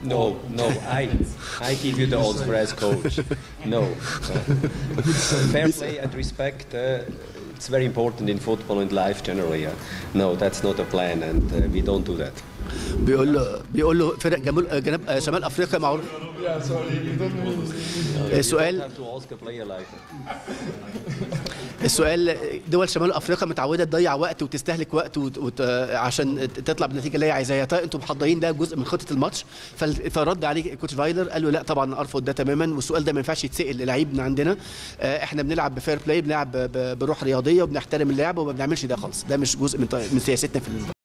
No, no. I I give you the answer as coach. No. Fair play and respect. Uh, it's very important in football and life generally. Uh, no, that's not a plan, and uh, we don't do that. بيقول له بيقول له فرق جمال جنوب آه، شمال افريقيا معروف Yeah, sorry, you don't mean. You السؤال don't have to ask a player like that. السؤال دول شمال افريقيا متعوده تضيع وقت وتستهلك وقت وت... وت... عشان تطلع بالنتيجه اللي هي عايزاها طيب انتم محضرين ده جزء من خطه الماتش فال- فرد عليه كوتش فايلر قال له لا طبعا ارفض ده تماما والسؤال ده ما ينفعش يتسال للعيب من عندنا آه، احنا بنلعب بفير بلاي بنلعب ب- ب- بروح رياضيه وبنحترم اللعب وما بنعملش ده خالص ده مش جزء من ط- من سياستنا في